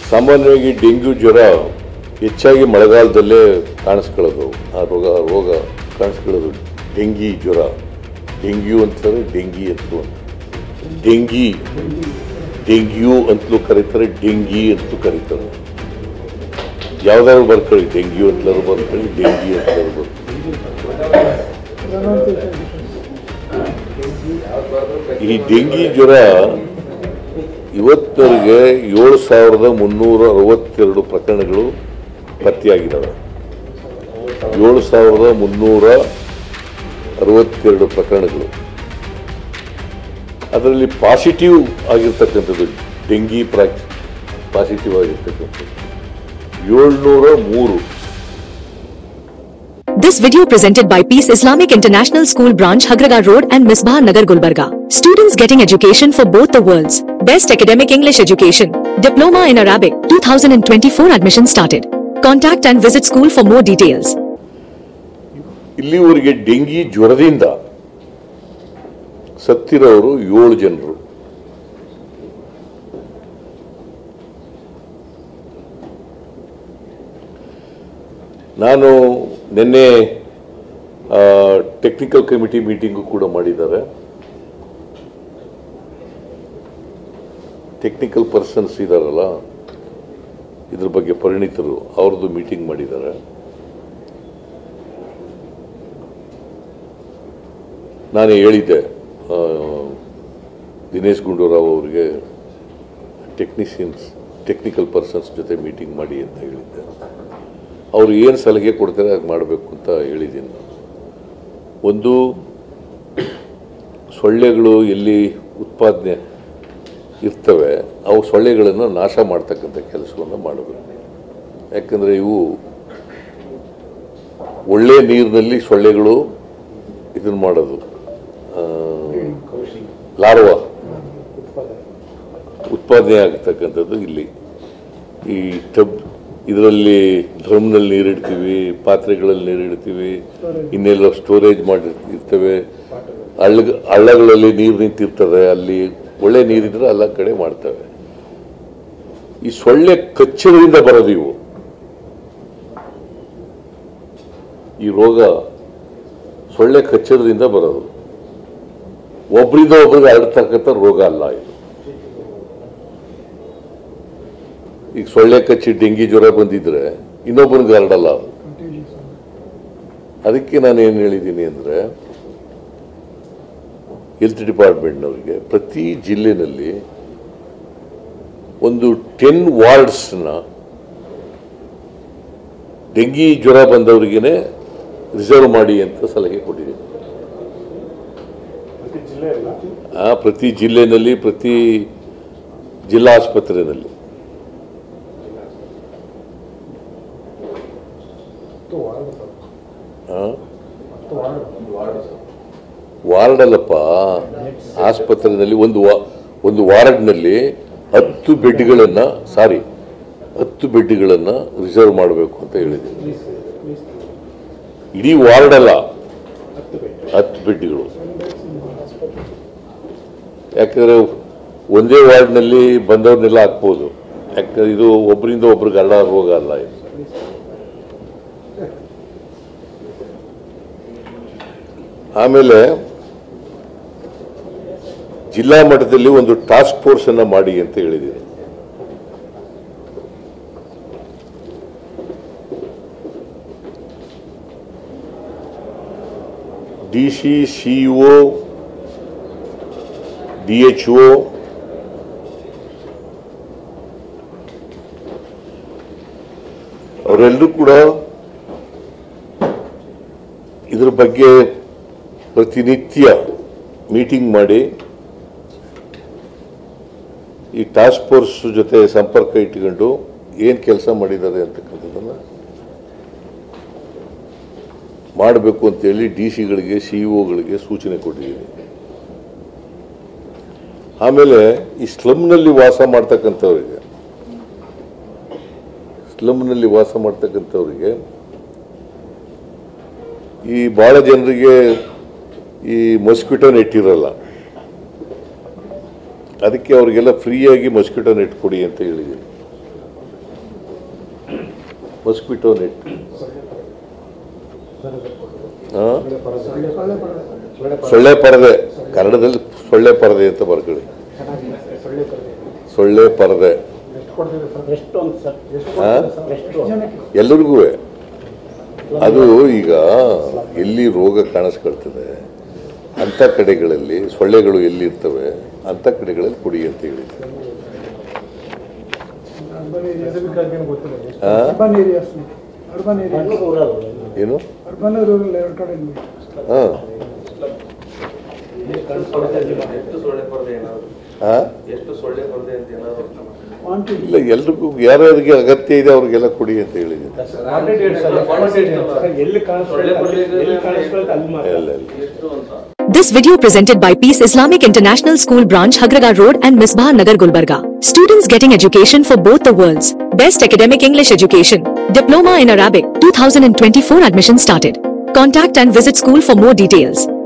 ಸಾಮಾನ್ಯವಾಗಿ ಡೆಂಗ್ಯೂ ಜ್ವರ ಹೆಚ್ಚಾಗಿ ಮಳೆಗಾಲದಲ್ಲೇ ಕಾಣಿಸ್ಕೊಳ್ಳೋದು ಆ ರೋಗ ರೋಗ ಕಾಣಿಸ್ಕೊಳ್ಳೋದು ಡೆಂಗಿ ಜ್ವರ ಡೆಂಗ್ಯೂ ಅಂತಾರೆ ಡೆಂಗಿ ಅಂತಲೂ ಡೆಂಗಿ ಡೆಂಗ್ಯೂ ಅಂತಲೂ ಕರೀತಾರೆ ಡೆಂಗಿ ಅಂತಲೂ ಕರೀತಾರೆ ಯಾವ್ದಾದ್ರು ಬರ್ಕೊಳ್ಳಿ ಡೆಂಗ್ಯೂ ಅಂತಲಾದ್ರು ಬರ್ಕೊಳ್ಳಿ ಡೆಂಗಿ ಅಂತಲಾದ್ರು ಬರ್ಕೊಳ್ಳಿ ಈ ಡೆಂಗಿ ಜ್ವರ ಇವತ್ತವರೆಗೆ ಏಳು ಸಾವಿರದ ಮುನ್ನೂರ ಅರವತ್ತೆರಡು ಪ್ರಕರಣಗಳು ಪತ್ತೆಯಾಗಿದ್ದಾವೆ ಏಳು ಸಾವಿರದ ಮುನ್ನೂರ ಅರವತ್ತೆರಡು ಪ್ರಕರಣಗಳು ಅದರಲ್ಲಿ ಪಾಸಿಟಿವ್ ಆಗಿರ್ತಕ್ಕಂಥದ್ದು ಡೆಂಗಿ ಪ್ರಾಕ್ ಪಾಸಿಟಿವ್ ಆಗಿರ್ತಕ್ಕಂಥದ್ದು ಏಳ್ನೂರ ಮೂರು This video presented by Peace Islamic International School Branch Hagraga Road and Misbah Nagar Gulbarga. Students getting education for both the worlds. Best academic English education. Diploma in Arabic. 2024 admission started. Contact and visit school for more details. ಇಲ್ಲಿವರೆಗೆ ಡೆಂಗಿ ಜ್ವರದಿಂದ ಸತ್ತಿರೋರು ಏಳು ಜನರು ನಾನು ನಿನ್ನೆ technical committee meeting ಕೂಡ ಮಾಡಿದ್ದಾರೆ ಟೆಕ್ನಿಕಲ್ ಪರ್ಸನ್ಸ್ ಇದಾರಲ್ಲ ಇದ್ರ ಬಗ್ಗೆ ಪರಿಣಿತರು ಅವ್ರದ್ದು ಮೀಟಿಂಗ್ ಮಾಡಿದ್ದಾರೆ ನಾನು ಹೇಳಿದ್ದೆ ಆ, ದಿನೇಶ್ ಗುಂಡೂರಾವ್ ಅವರಿಗೆ ಟೆಕ್ನಿಷಿಯನ್ಸ್ ಟೆಕ್ನಿಕಲ್ ಪರ್ಸನ್ಸ್ ಜೊತೆ ಮೀಟಿಂಗ್ ಮಾಡಿ ಅಂತ ಹೇಳಿದ್ದೆ ಅವರು ಏನು ಸಲಹೆ ಕೊಡ್ತಾರೆ ಅದು ಮಾಡಬೇಕು ಅಂತ ಹೇಳಿದ್ದೀನಿ ನಾನು ಒಂದು ಸೊಳ್ಳೆಗಳು ಎಲ್ಲಿ ಉತ್ಪಾದನೆ ಇರ್ತವೆ ಅವು ಸೊಳ್ಳೆಗಳನ್ನು ನಾಶ ಮಾಡ್ತಕ್ಕಂಥ ಕೆಲಸವನ್ನು ಮಾಡಬೇಕು ಯಾಕಂದರೆ ಇವು ಒಳ್ಳೆ ನೀರಿನಲ್ಲಿ ಸೊಳ್ಳೆಗಳು ಇದನ್ನು ಮಾಡೋದು ಆ, ಲಾರ್ವಾ ಉತ್ಪಾದನೆ ಆಗ್ತಕ್ಕಂಥದ್ದು ಇಲ್ಲಿ ಈ ಟಬ್ ಇದರಲ್ಲಿ ಡ್ರಮ್ನಲ್ಲಿ ನೀರಿಡ್ತೀವಿ ಪಾತ್ರೆಗಳಲ್ಲಿ ನೀರಿಡ್ತೀವಿ ಇನ್ನೆಲ್ಲ ಸ್ಟೋರೇಜ್ ಮಾಡಿ ಇರ್ತವೆ ಹಳ್ಳ ಹಳ್ಳಗಳಲ್ಲಿ ನೀರು ನಿಂತಿರ್ತದೆ ಅಲ್ಲಿ ಒಳ್ಳೆ ನೀರಿದ್ರೆ ಎಲ್ಲ ಕಡೆ ಮಾಡ್ತವೆ ಈ ಸೊಳ್ಳೆ ಕಚ್ಚಡದಿಂದ ಬರೋದು ಇವು ಈ ರೋಗ ಸೊಳ್ಳೆ ಕಚ್ಚಡದಿಂದ ಬರೋದು ಒಬ್ರಿಂದ ಒಬ್ರಿಗೆ ಹರಡ್ತಕ್ಕಂಥ ರೋಗ ಅಲ್ಲ ಇದು ಈಗ ಸೊಳ್ಳೆ ಕಚ್ಚಿ ಡೆಂಗಿ ಜ್ವರ ಬಂದಿದ್ರೆ ಇನ್ನೊಬ್ಬನಿಗೆ ಹರಡಲ್ಲ ಅದು ಅದಕ್ಕೆ ನಾನು ಏನು ಹೇಳಿದ್ದೀನಿ ಅಂದರೆ ಹೆಲ್ತ್ ಡಿಪಾರ್ಟ್ಮೆಂಟ್ನವರಿಗೆ ಪ್ರತಿ ಜಿಲ್ಲೆನಲ್ಲಿ ಒಂದು ಟೆನ್ ವಾರ್ಡ್ಸ್ನ ಡೆಂಗಿ ಜ್ವರ ಬಂದವರಿಗೇನೆ ರಿಸರ್ವ್ ಮಾಡಿ ಅಂತ ಸಲಹೆ ಕೊಟ್ಟಿದ್ದೀನಿ ಆ, ಪ್ರತಿ ಜಿಲ್ಲೆನಲ್ಲಿ ಪ್ರತಿ ಜಿಲ್ಲಾ ಆಸ್ಪತ್ರೆಯಲ್ಲಿ ಆ? ವಾರ್ಡ್ ಅಲ್ಲಪ್ಪ ಆಸ್ಪತ್ರೆಯಲ್ಲಿ ಒಂದು ವಾ- ಒಂದು ವಾರ್ಡ್ನಲ್ಲಿ ಹತ್ತು ಬೆಡ್ಗಳನ್ನು ಸಾರಿ ಹತ್ತು ಬೆಡ್ಗಳನ್ನು ರಿಸರ್ವ್ ಮಾಡಬೇಕು ಅಂತ ಹೇಳಿದ್ದೀನಿ ಇಡೀ ವಾರ್ಡ್ ಅಲ್ಲ ಹತ್ತು ಬೆಡ್ಗಳು ಯಾಕಂದ್ರೆ ಒಂದೇ ವಾರ್ಡ್ನಲ್ಲಿ ಬಂದವ್ರನ್ನೆಲ್ಲ ಹಾಕ್ಬೋದು ಯಾಕಂದ್ರೆ ಇದು ಒಬ್ಬರಿಂದ ಒಬ್ರಿಗೆ ಹರಡ ರೋಗ ಅಲ್ಲ ಇದು ಆಮೇಲೆ ಜಿಲ್ಲಾ ಮಟ್ಟದಲ್ಲಿ ಒಂದು ಟಾಸ್ಕ್ ಫೋರ್ಸ್ ಅನ್ನ ಮಾಡಿ ಅಂತ ಹೇಳಿದ್ದೀನಿ D C CEO D H O ಅವರೆಲ್ಲರೂ ಕೂಡ ಇದ್ರ ಬಗ್ಗೆ ಪ್ರತಿನಿತ್ಯ ಮೀಟಿಂಗ್ ಮಾಡಿ ಈ ಟಾಸ್ಕ್ ಫೋರ್ಸ್ ಜೊತೆ ಸಂಪರ್ಕ ಇಟ್ಕೊಂಡು ಏನು ಕೆಲಸ ಮಾಡಿದ್ದಾರೆ ಅಂತಕ್ಕಂಥದ್ದನ್ನು ಮಾಡಬೇಕು ಅಂತೇಳಿ ಡಿ ಸಿಗಳಿಗೆ ಸಿಇಒಗಳಿಗೆ ಸೂಚನೆ ಕೊಟ್ಟಿದ್ದೀನಿ ಆಮೇಲೆ ಈ ಸ್ಲಮ್ನಲ್ಲಿ ವಾಸ ಮಾಡ್ತಕ್ಕಂಥವ್ರಿಗೆ ಸ್ಲಮ್ನಲ್ಲಿ ವಾಸ ಮಾಡ್ತಕ್ಕಂಥವ್ರಿಗೆ ಈ ಭಾಳ ಜನರಿಗೆ ಈ ಮೊಸ್ಕಿಟೋ ನೆಟ್ ಇರಲ್ಲ ಅದಕ್ಕೆ ಅವರಿಗೆಲ್ಲ ಫ್ರೀಯಾಗಿ ಮೊಸ್ಕಿಟೋ ನೆಟ್ ಕೊಡಿ ಅಂತ ಹೇಳಿದ್ದೀನಿ ಮೊಸ್ಕಿಟೋ ನೆಟ್ ಹಾ ಸೊಳ್ಳೆ ಪರದೆ ಕನ್ನಡದಲ್ಲಿ ಸೊಳ್ಳೆ ಪರದೆ ಅಂತ ಬರ್ಕೊಳ್ಳಿ ಸೊಳ್ಳೆ ಪರದೆ ಎಷ್ಟು ಅಂತ ಸರ್ ಹಾ? ಎಷ್ಟು ಎಲ್ಲರಿಗೂ ಅದು ಈಗ ಎಲ್ಲಿ ರೋಗ ಕಾಣಿಸ್ಕೊಳ್ತದೆ ಅಂಥ ಕಡೆಗಳಲ್ಲಿ ಸೊಳ್ಳೆಗಳು ಎಲ್ಲಿರ್ತವೆ ಅಂಥ ಕಡೆಗಳಲ್ಲಿ ಕುಡಿ ಅಂತ ಹೇಳಿದ್ರು ಆ? ಅರ್ಬನ್ ಏರಿಯಾಸ್ ಅರ್ಬನ್ ಏರಿಯಾ ಏನು ಅರ್ಬನ್ ರೂರಲ್ ಎರಡು ಕಡೆ ಹಾ ಎಷ್ಟು ಸೊಳ್ಳೆ ಪರದೆ ಏನಾದ್ರು ಹಾ ಎಷ್ಟು ಸೊಳ್ಳೆ ಪರದೆ ಅಂತ ಏನಾದ್ರು ಕ್ವಾಂಟಿಟಿ ಇಲ್ಲ ಎಲ್ರಿಗೂ ಯಾರ್ಯಾರಿಗೆ ಅಗತ್ಯ ಇದೆ ಅವ್ರಿಗೆಲ್ಲ ಕುಡಿ ಅಂತ ಹೇಳಿದ್ದೀನಿ ಎಲ್ಲಿ ಕಾಣಿಸ್ಕೊಳ್ಳಿ ಎಲ್ಲಿ ಕಾಣಿಸ್ಕೊಳ್ಳುತ್ತೆ ಅಲ್ಲಿ ಮಾತ್ರ ಎಲ್ಲ ಎಲ್ಲ. ಎಷ್ಟು ಅಂತ This video presented by Peace Islamic International School Branch Hagraga Road and Misbah Nagar Gulbarga. Students getting education for both the worlds. Best academic English education. Diploma in Arabic. 2024 admission started. Contact and visit school for more details.